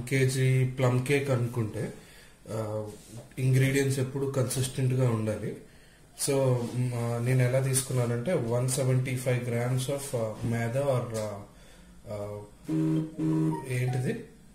KG plum cake అనుకుంటే ingredients ఎప్పుడు consistent గా ఉండాలి సో మ్, ఆ, నేను ఎలా తీసుకున్నానంటే one seventy five grams of మైదా ఆర్ ఏంటిది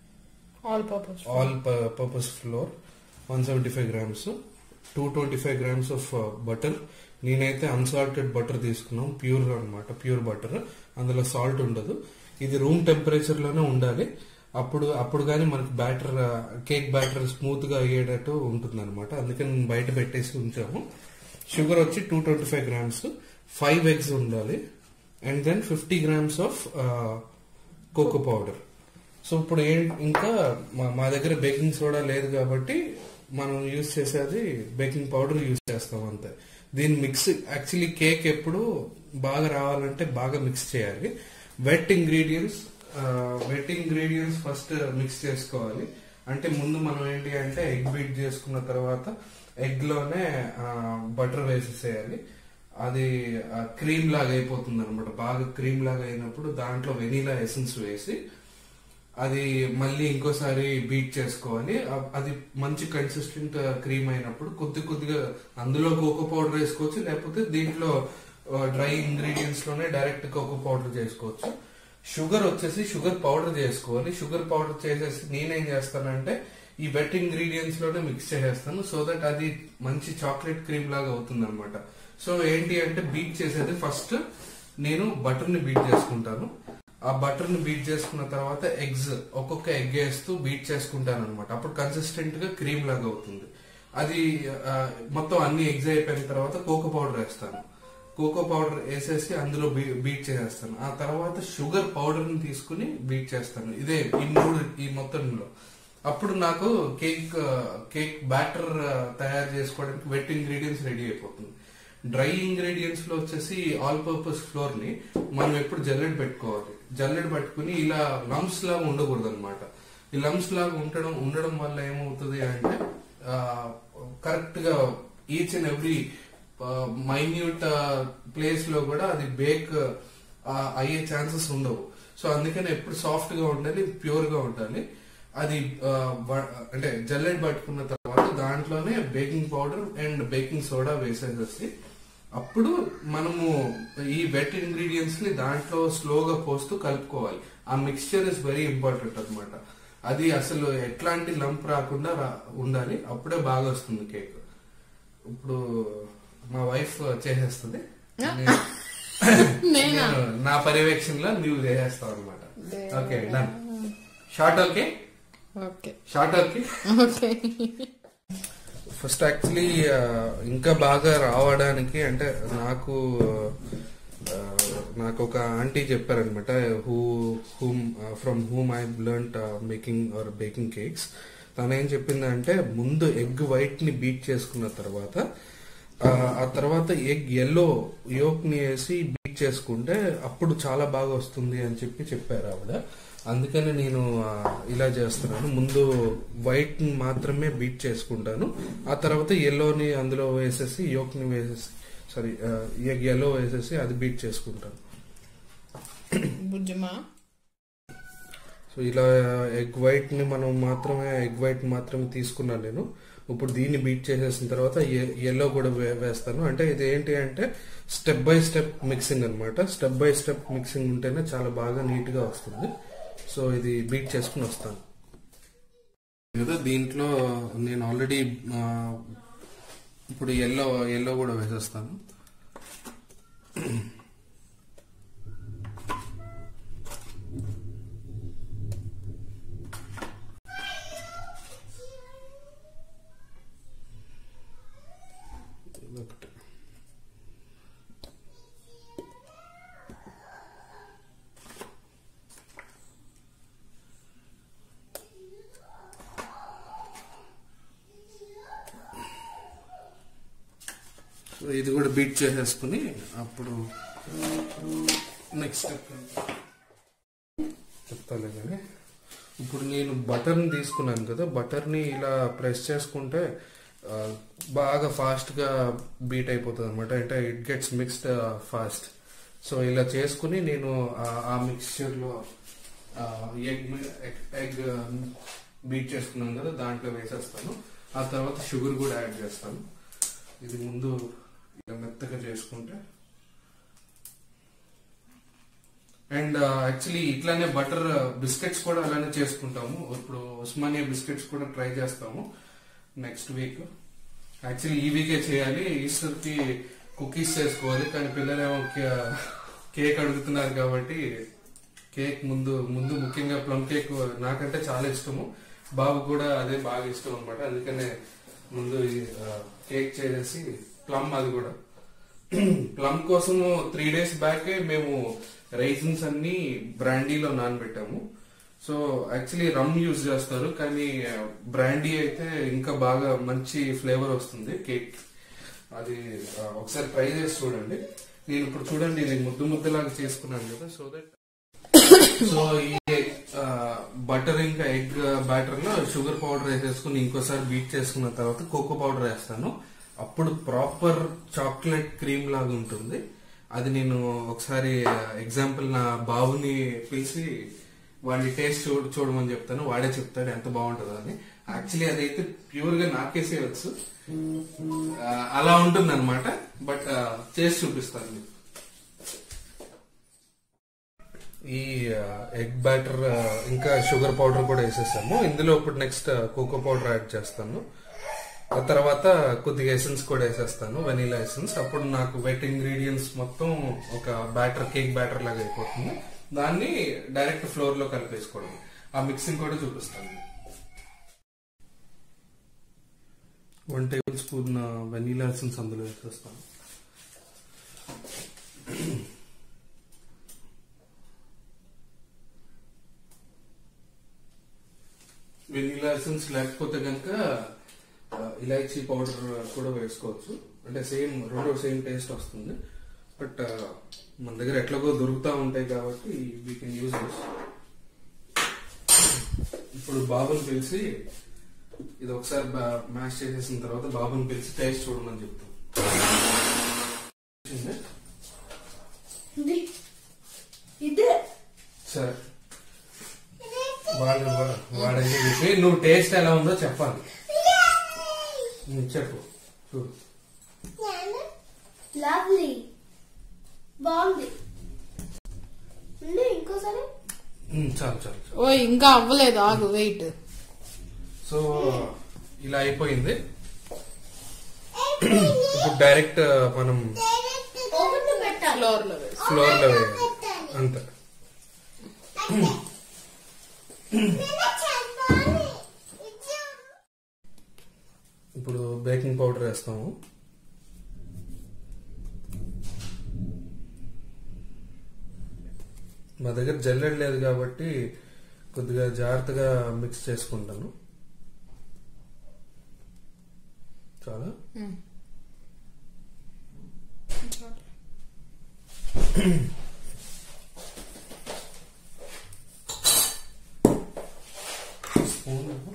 all purpose all purpose flour one seventy five grams two twenty five grams of butter నేనైతే అన్సాల్టెడ్ బటర్ తీసుకున్నాం ప్యూర్ అన్నమాట ప్యూర్ బటర్ అందులో సాల్ట్ ఉండదు ఇది రూమ్ టెంపరేచర్ లోనే ఉండాలి అప్పుడు అప్పుడు కానీ మనకి బ్యాటర్ కేక్ బ్యాటర్ స్మూత్ గా అయ్యేటట్టు ఉంటుంది అనమాట అందుకని నేను బయట పెట్టేసి ఉంచాము షుగర్ వచ్చి two twenty five grams five eggs ఉండాలి and then fifty grams of cocoa powder so ఇప్పుడు ఏం ఇంకా మా- మా దగ్గర బేకింగ్ సోడా లేదు కాబట్టి మనం యూజ్ చేసేది బేకింగ్ పౌడర్ యూజ్ చేస్తాం అంతే దీని మిక్స్ యాక్చువల్లీ కేక్ ఎప్పుడు బాగా రావాలంటే బాగా మిక్స్ చేయాలి wet ingredients wet ingredients first mix చేసుకోవాలి అంటే ముందు మనం ఏంటి అంటే ఎగ్ బీట్ చేసుకున్న తర్వాత ఎగ్ లోనే బటర్ వేసేసేయాలి అది క్రీమ్ లాగా అయిపోతుంది అనమాట బాగా క్రీమ్ లాగా అయినప్పుడు దాంట్లో వెనీలా ఎసెన్స్ వేసి అది మళ్ళీ ఇంకోసారి బీట్ చేసుకోవాలి అ- అది మంచి కన్సిస్టెంట్ క్రీమ్ అయినప్పుడు కొద్ది కొద్దిగా అందులో కోకో పౌడర్ వేసుకోవచ్చు లేకపోతే దీంట్లో డ్రై ఇంగ్రీడియంట్స్ లోనే డైరెక్ట్ కోకో పౌడర్ చేసుకోవచ్చు షుగర్ వచ్చేసి షుగర్ పౌడర్ చేసుకోవాలి షుగర్ పౌడర్ చేసేసి నేనేం చేస్తానంటే ఈ వెట్ ఇంగ్రీడియంట్స్ లోనే మిక్స్ చేసేస్తాను సో దట్ అది మంచి చాక్లెట్ క్రీమ్ లాగా అవుతుంది అనమాట సో ఏంటి అంటే బీట్ చేసేది ఫస్ట్ నేను బటర్ ని బీట్ చేసుకుంటాను ఆ బటర్ ని బీట్ చేసుకున్న తర్వాత ఎగ్స్ ఒక్కొక్క ఎగ్ వేస్తూ బీట్ చేసుకుంటాను అనమాట అప్పుడు కన్సిస్టెంట్ గా క్రీమ్ లాగా అవుతుంది అది ఆ, మొత్తం అన్ని ఎగ్స్ అయిపోయిన తర్వాత కోకో పౌడర్ వేస్తాను కోకో పౌడర్ వేసేసి అందులో బీ- బీట్ చేసేస్తాను ఆ తర్వాత షుగర్ పౌడర్ ని తీసుకుని బీట్ చేస్తాను ఇదే ఈ మూడు ఈ మొత్తంలో అప్పుడు నాకు కేక్ కేక్ బ్యాటర్ తయారు చేసుకోవడానికి వెట్ ఇంగ్రీడియంట్స్ రెడీ అయిపోతుంది డ్రై ఇంగ్రీడియంట్స్ లో వచ్చేసి ఆల్ పర్పస్ ఫ్లోర్ ని మనం ఎప్పుడు జల్లెడ పెట్టుకోవాలి జల్లెడ పట్టుకుని ఇలా లంప్స్ లాగా ఉండకూడదు అనమాట ఈ లంప్స్ లాగా ఉండడం ఉండడం వల్ల ఏమవుతుంది అంటే కరెక్ట్ గా each and every minute place లో కూడా అది బేక్ అయ్యే ఛాన్సెస్ ఉండవు సో అందుకని ఎప్పుడు సాఫ్ట్ గా ఉండాలి ప్యూర్ గా ఉండాలి అది ఆ, బ- అంటే జల్లెడ్ పట్టుకున్న తర్వాత దాంట్లోనే baking powder and baking soda వేసేసేసి అప్పుడు మనము ఈ వెట్ ఇంగ్రీడియంట్స్ ని దాంట్లో స్లోగా పోస్తూ కలుపుకోవాలి ఆ మిక్స్చర్ ఇస్ వెరీ ఇంపార్టెంట్ అన్నమాట అది అసలు ఎట్లాంటి లంప్ రాకుండా రా- ఉండాలి అప్పుడే బాగా వస్తుంది కేక్ ఇప్పుడు మా వైఫ్ చేసేస్తుంది నేను- నేనా? నేను నా పర్యవేక్షణలో నువ్వు చేసేస్తావు అనమాట okay done short okay okay short okay okay first actually ఇంకా బాగా రావడానికి అంటే నాకు ఆ, నాకు ఒక ఆంటీ చెప్పారనమాట who whom from whom I learn making or baking cakes తను ఏం చెప్పిందంటే ముందు ఎగ్ వైట్ ని బీట్ చేసుకున్న తర్వాత ఆ, ఆ తర్వాత ఎగ్ ఎల్లో యోక్ ని వేసి బీట్ చేసుకుంటే అప్పుడు చాలా బాగా వస్తుంది అని చెప్పి చెప్పారు ఆవిడ అందుకని నేను ఆ, ఇలా చేస్తున్నాను ముందు వైట్ ని మాత్రమే బీట్ చేసుకుంటాను ఆ తర్వాత ఎల్లోని అందులో వేసేసి యోక్ ని వేసేసి సారీ ఎగ్ ఎల్లో వేసేసి అది బీట్ చేసుకుంటాను బుజ్జమా సో ఇలా ఎగ్ వైట్ ని మనం మాత్రమే ఎగ్ వైట్ మాత్రమే తీసుకున్నాను నేను ఇప్పుడు దీన్ని బీట్ చేసేసిన తర్వాత ఎల్లో కూడా వే- వేస్తాను అంటే ఇది ఏంటి అంటే స్టెప్ బై స్టెప్ మిక్సింగ్ అన్నమాట స్టెప్ బై స్టెప్ మిక్సింగ్ ఉంటేనే చాలా బాగా నీట్ గా వస్తుంది సో ఇది బీట్ చేసుకుని వస్తాను కదా దీంట్లో నేను ఆల్రెడీ ఇప్పుడు ఎల్లో ఎల్లో కూడా వేసేస్తాను ఇదొకటి సో ఇది కూడా బీట్ చేసేసుకుని అప్పుడు నెక్స్ట్ స్టెప్ చెప్తాలే కానీ ఇప్పుడు నేను బటర్ని తీసుకున్నాను కదా బటర్ని ఇలా ప్రెస్ చేసుకుంటే ఆ, బాగా ఫాస్ట్గా బీట్ అయిపోతుంది అనమాట అంటే it gets mixed fast so ఇలా చేసుకుని నేను ఆ- ఆ మిక్స్చర్లో ఎగ్ ఎగ్ బీట్ చేసుకున్నాం కదా దాంట్లో వేసేస్తాను ఆ తర్వాత షుగర్ కూడా యాడ్ చేస్తాను ఇది ముందు ఇలా మెత్తగా చేసుకుంటే అండ్ యాక్చువల్లీ ఇట్లానే బటర్ బిస్కెట్స్ కూడా అలానే చేసుకుంటాము ఇప్పుడు ఉస్మానియా బిస్కెట్స్ కూడా ట్రై చేస్తాము నెక్స్ట్ వీక్ యాక్చువల్లీ ఈ వీకే చేయాలి ఈస్టర్ కి కుకీస్ చేసుకోవాలి కానీ పిల్లలేమో కేక్ అడుగుతున్నారు కాబట్టి కేక్ ముందు ముందు ముఖ్యంగా ప్లమ్ కేక్ నాకంటే చాలా ఇష్టము బాబు కూడా అదే బాగా ఇష్టం అనమాట అందుకనే ముందు ఈ, ఆ, కేక్ చేసేసి ప్లమ్ అది కూడా ప్లమ్ కోసం త్రీ డేస్ బ్యాక్ మేము రైసిన్స్ అన్ని బ్రాండీలో నానబెట్టాము సో యాక్చువల్లీ రమ్ యూజ్ చేస్తారు కానీ బ్రాండీ అయితే ఇంకా బాగా మంచి ఫ్లేవర్ వస్తుంది కేక్ అది ఆ, ఒకసారి ట్రై చేసి చూడండి నేను ఇప్పుడు చూడండి ఇది ముద్దు ముద్దలాగా చేసుకున్నాను కదా సో దట్ సో ఈ బటర్ ఇంకా ఎగ్ బ్యాటర్ లో షుగర్ పౌడర్ వేసేసుకుని ఇంకోసారి బీట్ చేసుకున్న తర్వాత కోకో పౌడర్ వేస్తాను అప్పుడు ప్రాపర్ చాక్లెట్ క్రీమ్ లాగా ఉంటుంది అది నేను ఒకసారి ఎగ్జాంపుల్ నా బాబుని పిలిచి వాడి టేస్ట్ చూడ చూడమని చెప్తాను వాడే చెప్తాడు ఎంత బాగుంటుందో అని యాక్చువల్లీ అదైతే ప్యూర్ గా నాకేసే వచ్చు ఆ, అలా ఉంటుంది అనమాట బట్ చేసి చూపిస్తాను మీకు. ఈ ఎగ్ బ్యాటర్ ఇంకా షుగర్ పౌడర్ కూడా వేసేసాము ఇందులో ఇప్పుడు నెక్స్ట్ కోకో పౌడర్ యాడ్ చేస్తాను ఆ తర్వాత కొద్దిగా ఎసెన్స్ కూడా వేసేస్తాను వెనీలా ఎసెన్స్ అప్పుడు నాకు వెట్ ఇంగ్రీడియంట్స్ మొత్తం ఒక బ్యాటర్ కేక్ బ్యాటర్ లాగా అయిపోతుంది దాన్ని డైరెక్ట్ ఫ్లోర్ లో కలిపేసుకోవడం ఆ మిక్సింగ్ కూడా చూపిస్తాను one tablespoon vanilla essence అందులో వేసేస్తాను వెనీలా ఎసెన్స్ లేకపోతే కనుక ఇలాచీ పౌడర్ కూడా వేసుకోవచ్చు అంటే సేమ్ రెండు సేమ్ టేస్ట్ వస్తుంది బట్ మన దగ్గర ఎట్లాగో దొరుకుతా ఉంటాయి కాబట్టి వీ కెన్ యూజ్ దిస్ ఇప్పుడు బాబుని పిలిచి ఇది ఒకసారి మ్యాష్ చేసేసిన తర్వాత బాబుని పిలిచి టేస్ట్ చూడమని చెప్తాం ఇది ఇదే సరే వాడు వాడని చెప్పి నువ్వు టేస్ట్ ఎలా ఉందో చెప్పాలి ఉమ్, చెప్పు చూడు లవ్లీ బాగుంది ఉండు ఇంకోసారి ఉమ్, చాలు చాలు చాలు ఓ ఇంకా అవ్వలేదు ఆగు వెయిట్ సో ఇలా అయిపోయింది ఇప్పుడు డైరెక్ట్ మనం ఓవెన్ లో పెట్టాలి ఫ్లోర్ లో వేసి ఫ్లోర్ లో వేయాలి అంతే ఇప్పుడు బేకింగ్ పౌడర్ వేస్తాము మా దగ్గర జల్లెడ లేదు కాబట్టి కొద్దిగా జాగ్రత్తగా మిక్స్ చేసుకుంటాను చాలా స్పూన్ ఇవ్వు.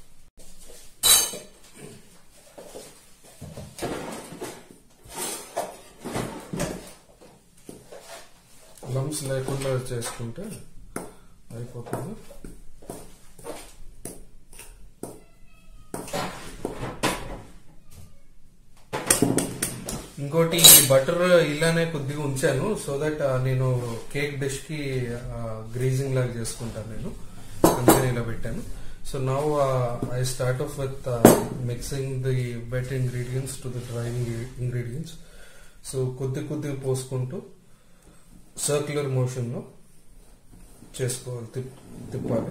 లమ్స్ లేకుండా చేసుకుంటే అయిపోతుంది ఇంకోటి ఈ బటర్ ఇలానే కొద్దిగా ఉంచాను సో దట్ నేను కేక్ డిష్ కి గ్రీజింగ్ లాగా చేసుకుంటాను నేను అందుకని ఇలా పెట్టాను so now I start off with mixing the wet ingredients to the dry ingredients so కొద్ది కొద్దిగా పోసుకుంటూ సర్క్యులర్ మోషన్ లో చేసుకోవాలి తిప్- తిప్పాలి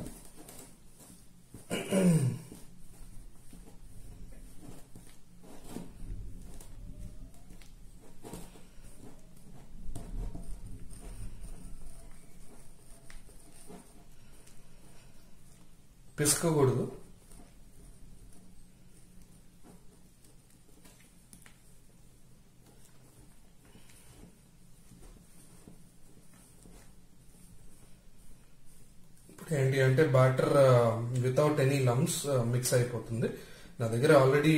పిసుకోకూడదు ఇప్పుడు ఏంటి అంటే batter without any lumps mix అయిపోతుంది నా దగ్గర ఆల్రెడీ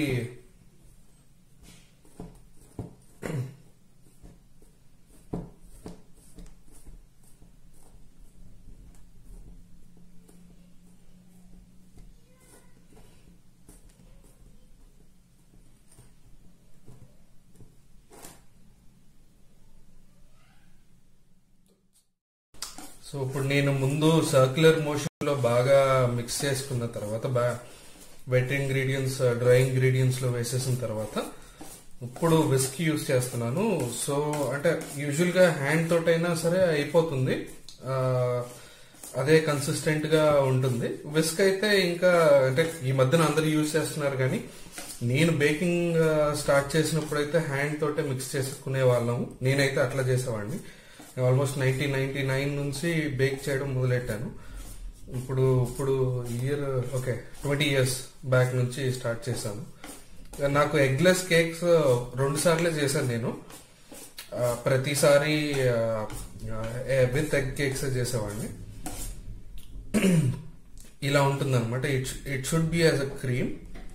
సో ఇప్పుడు నేను ముందు సర్క్యులర్ మోషన్ లో బాగా మిక్స్ చేసుకున్న తర్వాత వెట్ ఇంగ్రీడియంట్స్ డ్రై ఇంగ్రీడియంట్స్ లో వేసేసిన తర్వాత ఇప్పుడు విస్క్ యూస్ చేస్తున్నాను సో అంటే యూజువల్ గా హ్యాండ్ తోటైనా సరే అయిపోతుంది ఆ, అదే కన్సిస్టెంట్ గా ఉంటుంది విస్క్ అయితే ఇంకా అంటే ఈ మధ్యన అందరు యూజ్ చేస్తున్నారు కానీ నేను బేకింగ్ స్టార్ట్ చేసినప్పుడు అయితే హ్యాండ్ తోటే మిక్స్ చేసుకునే వాళ్ళము నేనైతే అట్లా చేసేవాడిని ఆల్మోస్ట్ నైన్టీన్ నైన్టీ నైన్ నుంచి బేక్ చేయడం మొదలెట్టాను ఇప్పుడు ఇప్పుడు year okay twenty years back నుంచి స్టార్ట్ చేశాను నాకు ఎగ్లెస్ కేక్స్ రెండు సార్లే చేశాను నేను ఆ, ప్రతిసారి విత్ ఎగ్ కేక్స్ చేసేవాడిని ఇలా ఉంటుంది అనమాట it it should be as a cream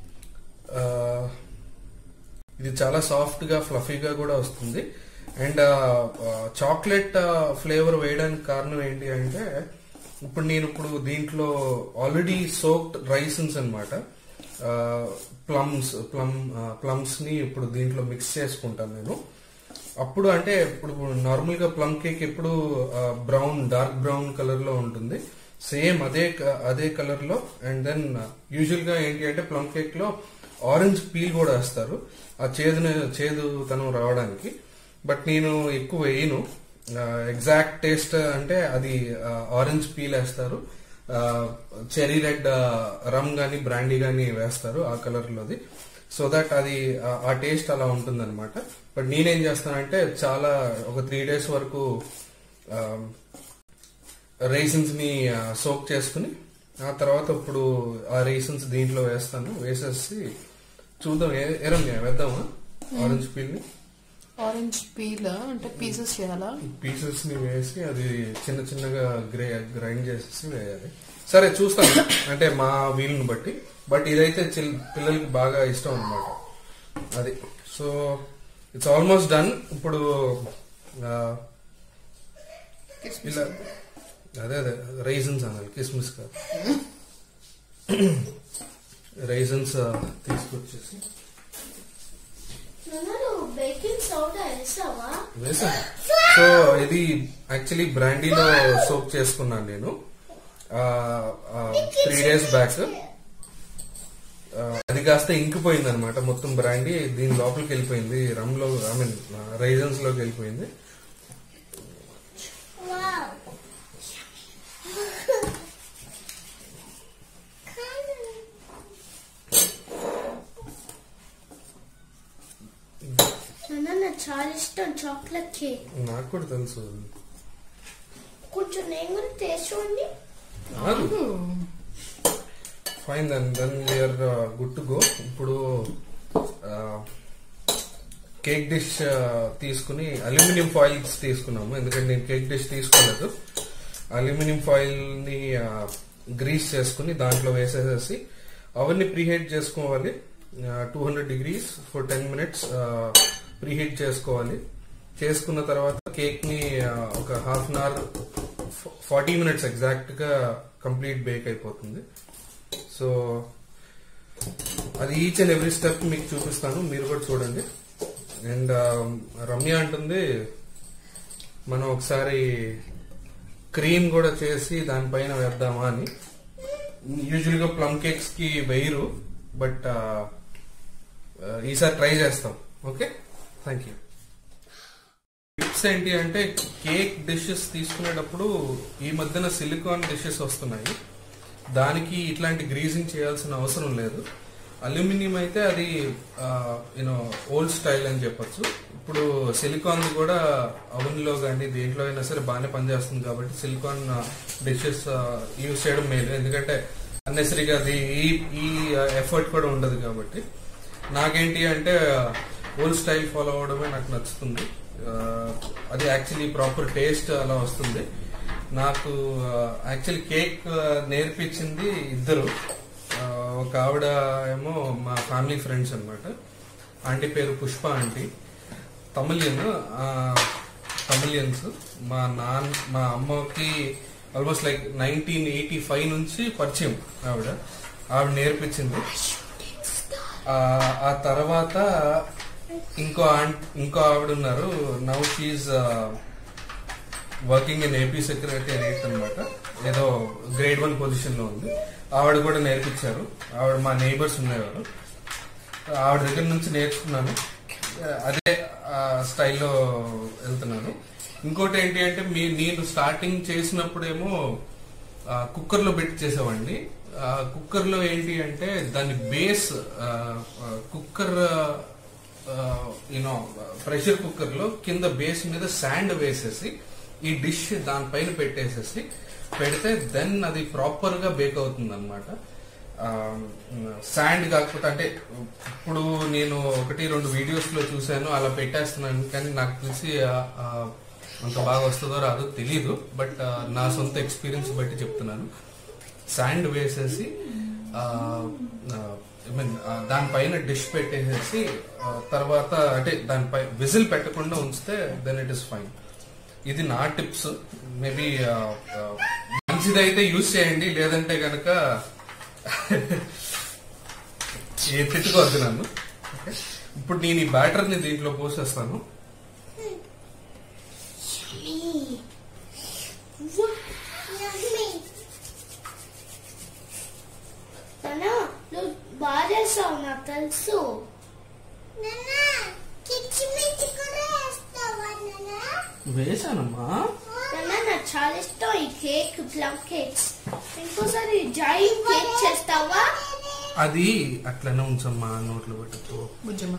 ఇది చాలా సాఫ్ట్ గా ఫ్లఫీగా కూడా వస్తుంది అండ్ చాక్లెట్ ఫ్లేవర్ వేయడానికి కారణం ఏంటి అంటే ఇప్పుడు నేను ఇప్పుడు దీంట్లో ఆల్రెడీ సోక్డ్ రైసన్స్ అనమాట ప్లమ్స్ ప్లమ్ ప్లమ్స్ ని ఇప్పుడు దీంట్లో మిక్స్ చేసుకుంటాను నేను అప్పుడు అంటే ఇప్పుడు నార్మల్ గా ప్లమ్ కేక్ ఎప్పుడు బ్రౌన్ డార్క్ బ్రౌన్ కలర్ లో ఉంటుంది సేమ్ అదే క- అదే కలర్ లో అండ్ దెన్ యూజువల్ గా ఏంటి అంటే ప్లమ్ కేక్ లో ఆరెంజ్ పీల్ కూడా వేస్తారు ఆ చేదును చేదు తనం రావడానికి బట్ నేను ఎక్కువ వేయను ఎగ్జాక్ట్ టేస్ట్ అంటే అది ఆరెంజ్ పీల్ వేస్తారు చెరీ రెడ్ రమ్ గాని బ్రాండీ గాని వేస్తారు ఆ కలర్ లోది సో దట్ అది ఆ- ఆ టేస్ట్ అలా ఉంటుంది అనమాట బట్ నేనేం చేస్తానంటే చాలా ఒక త్రీ డేస్ వరకు రైసన్స్ ని సోక్ చేసుకుని ఆ తర్వాత ఇప్పుడు ఆ రైసన్స్ దీంట్లో వేస్తాను వేసేసి చూద్దాం ఏ- ఏ రమ్య వేద్దామా ఆరెంజ్ పీల్ ని ఆరెంజ్ పీల్ అంటే పీసెస్ చేయాలా పీసెస్ ని వేసి అది చిన్న చిన్నగా గ్రే గ్రైండ్ చేసేసి వేయాలి సరే చూస్తాను అంటే మా వీలుని బట్టి బట్ ఇదైతే చిల్- పిల్లలకి బాగా ఇష్టం అన్నమాట అది సో ఇట్స్ ఆల్మోస్ట్ డన్ ఇప్పుడు ఆ, ఇలా అదే అదే రైజన్స్ అనాలి కిస్మిస్ కాదు రైజన్స్ తీసుకొచ్చేసి నాన్న, నువ్వు బేకింగ్ సోడా వేసావా వేసాను సో ఇది యాక్చువల్లీ బ్రాండీలో సోప్ చేసుకున్నాను నేను త్రీ డేస్ బ్యాక్ అది కాస్త ఇంకిపోయింది అనమాట మొత్తం బ్రాండీ దీని లోపలికి వెళ్ళిపోయింది రమ్ లో ఐ మీన్ రైజన్స్ లోకి వెళ్ళిపోయింది వావ్ నాన్న నాకు చాలా ఇష్టం చాక్లెట్ కేక్ నాకు కూడా తెలుసు కొంచెం నేను కూడా టేస్ట్ చూడండి fine then then we are good to go ఇప్పుడు కేక్ డిష్ తీసుకుని అల్యూమినియం ఫాయిల్స్ తీసుకున్నాము ఎందుకంటే నేను కేక్ డిష్ తీసుకోలేదు అల్యూమినియం ఫాయిల్ ని గ్రీస్ చేసుకుని దాంట్లో వేసేసేసి అవన్నీ ప్రీహీట్ చేసుకోవాలి two hundred degrees for ten minutes preheat చేసుకోవాలి చేసుకున్న తర్వాత కేక్ ని ఆ, ఒక half an hour forty minutes exact గా కంప్లీట్ బేక్ అయిపోతుంది సో అది ఈచ్ అండ్ ఎవ్రీ స్టెప్ మీకు చూపిస్తాను మీరు కూడా చూడండి అండ్ రమ్య అంటుంది మనం ఒకసారి క్రీమ్ కూడా చేసి దానిపైన వేద్దామా అని యూజువల్ గా ప్లమ్ కేక్స్ కి వేయరు బట్ ఈసారి ట్రై చేస్తాం ఓకే థ్యాంక్ యూ టిప్స్ ఏంటి అంటే కేక్ డిషెస్ తీసుకునేటప్పుడు ఈ మధ్యన సిలికాన్ డిషెస్ వస్తున్నాయి దానికి ఇట్లాంటి గ్రీజింగ్ చేయాల్సిన అవసరం లేదు అల్యూమినియం అయితే అది యూనో ఓల్డ్ స్టైల్ అని చెప్పొచ్చు ఇప్పుడు సిలికాన్ కూడా oven లో కానీ దేంట్లో అయినా సరే బాగానే పనిచేస్తుంది కాబట్టి సిలికాన్ డిషెస్ యూజ్ చేయడం మేలు ఎందుకంటే అన్నెసరీగా అది ఈ ఈ ఎఫర్ట్ కూడా ఉండదు కాబట్టి నాకేంటి అంటే ఓల్డ్ స్టైల్ ఫాలో అవడమే నాకు నచ్చుతుంది ఆ, అది యాక్చువల్లీ ప్రాపర్ టేస్ట్ అలా వస్తుంది నాకు యాక్చువల్లీ కేక్ నేర్పించింది ఇద్దరు ఆ, ఒక ఆవిడ ఏమో మా ఫ్యామిలీ ఫ్రెండ్స్ అన్నమాట ఆంటీ పేరు పుష్ప ఆంటీ తమిళియన్ తమిళియన్స్ మా నాన్న మా అమ్మకి almost like nineteen eighty five నుంచి పరిచయం ఆవిడ ఆవిడ నేర్పించింది ఆ ఆ తర్వాత ఇంకో ఆంట్ ఇంకో ఆవిడ ఉన్నారు now she's working in AP secretary అని అనమాట ఏదో గ్రేడ్ వన్ పొజిషన్ లో ఉంది ఆవిడ కూడా నేర్పించారు ఆవిడ మా నైబర్స్ ఉండేవారు ఆవిడ దగ్గర నుంచి నేర్చుకున్నాను అదే ఆ స్టైల్లో వెళ్తున్నాను ఇంకోటి ఏంటి అంటే మీ నేను స్టార్టింగ్ చేసినప్పుడేమో కుక్కర్ లో పెట్టి చేసేవాడిని కుక్కర్ లో ఏంటి అంటే దాని base cooker you know pressure cooker లో కింద బేస్ మీద శాండ్ వేసేసి ఈ డిష్ దానిపైన పెట్టేసేసి పెడితే దెన్ అది ప్రాపర్ గా బేక్ అవుతుంది అనమాట శాండ్ కాకపోతే అంటే ఇప్పుడు నేను ఒకటి రెండు వీడియోస్ లో చూశాను అలా పెట్టేస్తున్నాను కానీ నాకు తెలిసి ఆ, ఆ, అంత బాగా వస్తుందో రాదో తెలియదు బట్ నా సొంత ఎక్స్పీరియన్స్ బట్టి చెప్తున్నాను శాండ్ వేసేసి ఐ మీన్ దానిపైన డిష్ పెట్టేసేసి ఆ, తర్వాత అంటే దానిపై విజిల్ పెట్టకుండా ఉంచితే దెన్ ఇట్ ఇస్ ఫైన్ ఇది నా టిప్స్ మేబీ మంచిదైతే యూజ్ చేయండి లేదంటే గనక ఏ తిట్టుకోవద్దు నన్ను Okay? ఇప్పుడు నేను ఈ బ్యాటర్ ని దీంట్లో పోసేస్తాను నాన్న నువ్వు బాగా చేస్తావు నాకు తెలుసు కిచ్చిమిచ్చి కూడా వేస్తావా వేసానమ్మా నాన్న నాకు చాలా ఇష్టం ఈ కేక్ ప్లమ్ కేక్స్ ఇంకోసారి జాయింట్ కేక్ చేస్తావా అది అట్లనే ఉంచమ్మా నోట్లో పెట్టుకో బుజ్జమ్మ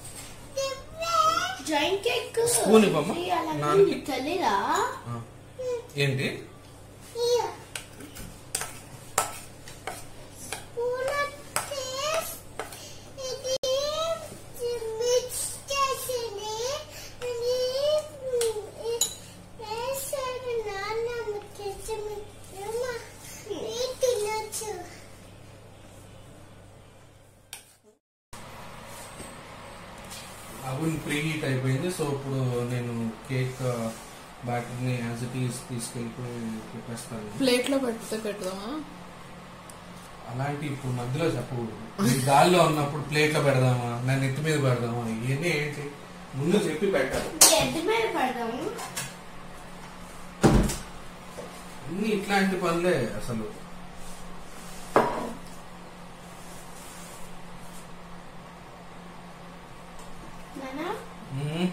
జాయింట్ కేక్ Spoon ఇవ్వమ్మా. నాన్నకి. తెలీదా ఆ. ఏంటి అవన్ ప్రీ హీట్ అయిపోయింది సో ఇప్పుడు నేను కేక్ బ్యాటర్ ని యాజ్ ఇట్ ఈస్ తీసుకెళ్ళిపోయి పెట్టేస్తాను ప్లేట్ లో పెడితే పెడదామా అలాంటి ఇప్పుడు మధ్యలో చెప్పకూడదు మీరు గాల్లో ఉన్నప్పుడు ప్లేట్ లో పెడదామా నన్ను ఎత్తి మీద పెడదామా ఇవన్నీ ఏంటి ముందు చెప్పి పెట్టాలి ఎద్దు మీద పెడదాము అన్ని ఇట్లాంటి పనులే అసలు నాన్న మ్మ్.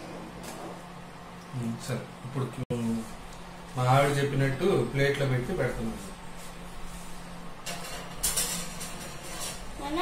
మ్మ్, సరే ఇప్పుడు మా ఆవిడ చెప్పినట్టు ప్లేట్లో పెట్టి పెడుతున్నాను నాన్న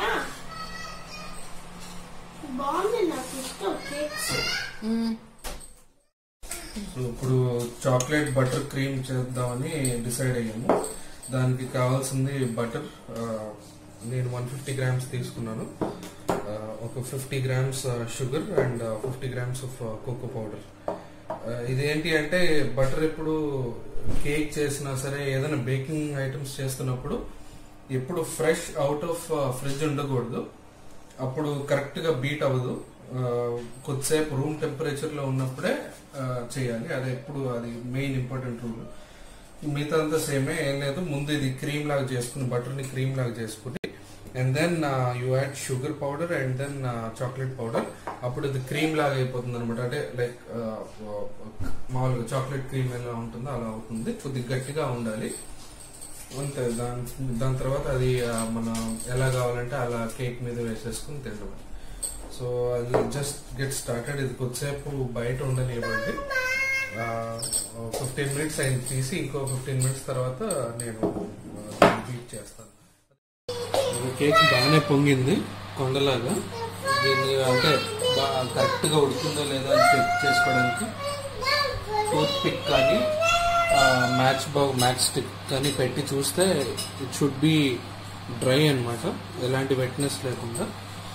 బాగుంది నాకు ఇష్టం కేక్స్ మ్మ్. సో ఇప్పుడు చాక్లెట్ బటర్ క్రీమ్ చేద్దామని డిసైడ్ అయ్యాము దానికి కావాల్సింది బటర్ నేను వన్ ఫిఫ్టీ గ్రామ్స్ తీసుకున్నాను ఆ, ఒక fifty grams sugar and fifty grams of cocoa powder ఇదేంటి అంటే బటర్ ఎప్పుడు కేక్ చేసినా సరే ఏదైనా బేకింగ్ ఐటమ్స్ చేస్తున్నప్పుడు ఎప్పుడు ఫ్రెష్ అవుట్ ఆఫ్ ఫ్రిడ్జ్ ఉండకూడదు అప్పుడు కరెక్ట్ గా బీట్ అవ్వదు ఆ, కొద్దిసేపు రూమ్ టెంపరేచర్ లో ఉన్నప్పుడే ఆ, చేయాలి అది ఎప్పుడు అది మెయిన్ ఇంపార్టెంట్ రూల్ మిగతా అంతా సేమే ఏం లేదు ముందు ఇది క్రీమ్ లాగా చేసుకుని బటర్ ని క్రీమ్ లాగా చేసుకుని and then you add sugar powder and then chocolate powder అప్పుడు ఇది క్రీమ్ లాగా అయిపోతుంది అనమాట అంటే లైక్ మామూలుగా చాక్లెట్ క్రీమ్ ఎలా ఉంటుందో అలా అవుతుంది కొద్దిగా గట్టిగా ఉండాలి అంతే దాని దాని తర్వాత అది ఆ, మనం ఎలా కావాలంటే అలా కేక్ మీద వేసేసుకుని తినడం సో అది జస్ట్ గెట్ స్టార్టెడ్ ఇది కొద్దిసేపు బయట ఉండనివ్వండి ఫిఫ్టీన్ మినిట్స్ అయింది తీసి ఇంకో ఫిఫ్టీన్ మినిట్స్ తర్వాత నేను బీట్ చేస్తాను కేక్ బాగానే పొంగింది కొండలాగా దీన్ని అంటే కరెక్ట్ గా ఉడుకుందో లేదా అని చెక్ చేసుకోవడానికి టూత్ పిక్ కానీ మ్యాచ్ బాగ్ మ్యాచ్ స్టిక్ కానీ పెట్టి చూస్తే ఇట్ షుడ్ బి డ్రై అన్నమాట ఎలాంటి వెట్నెస్ లేకుండా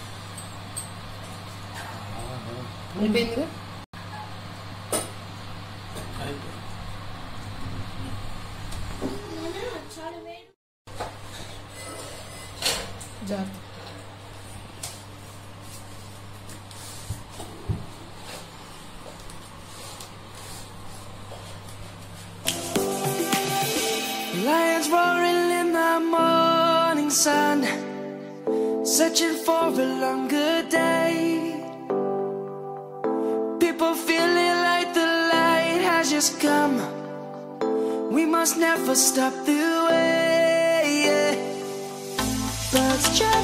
అయిపోయిందిగా నాన్న చాలా వేడి జాగ్రత్త Lions roaring in the morning sun, searching for a longer day. People feeling like the light has just come. must never stop the way. Birds just